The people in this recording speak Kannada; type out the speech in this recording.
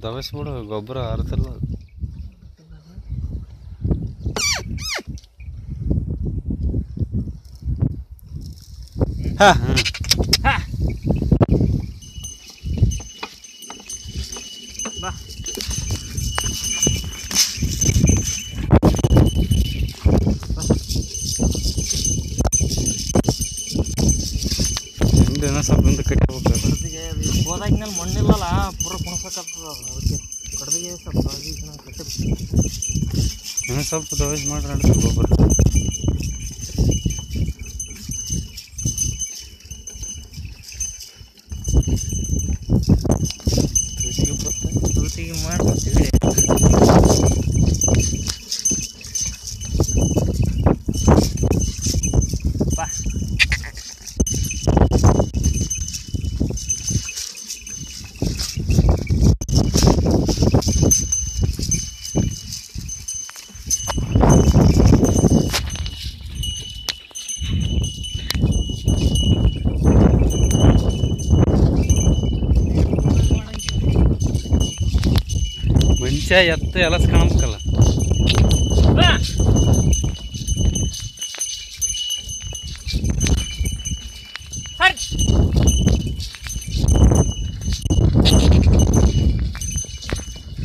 ದವಸ್ಬಿಡು ಗೊಬ್ಬರ ಅರ್ತಿಲ್ಲ ಹಾ ಹ್ಞೂ ಬಾ ಹಿಂದೆ ಏನೋ ಸ್ವಲ್ಪ ಹಿಂದೆ ಕಟ್ಟಿ ಹೋಗ್ಬೇಕು ಕಡ್ದಿಗೆ ಅದು ಹೋದಾದ್ಮೇಲೆ ಮಣ್ಣಿಲ್ಲಲ್ಲ ಪೂರ ಕುಣಸಕ್ಕಾಗ್ತದ ಅದು ಅದಕ್ಕೆ ಕಡ್ದಿಗೆ ಸ್ವಲ್ಪ ಅದಕ್ಕೆ ನಾವು ಕಟ್ಟಿ ಇನ್ನೂ ಸ್ವಲ್ಪ ದವಸ್ ಮಾಡ್ರಿ ನಡ್ರಿ ಗೊಬ್ಬರ ತುಳಸಿಗೆ ಬರುತ್ತೆ ತುಳಸಿಗೆ ಮಾಡ್ಕೊತೀವಿ ಬಾ ಮಂಚ ಎತ್ತ ಎಲ್ಲ ಕಾಣ್ಬೇಕು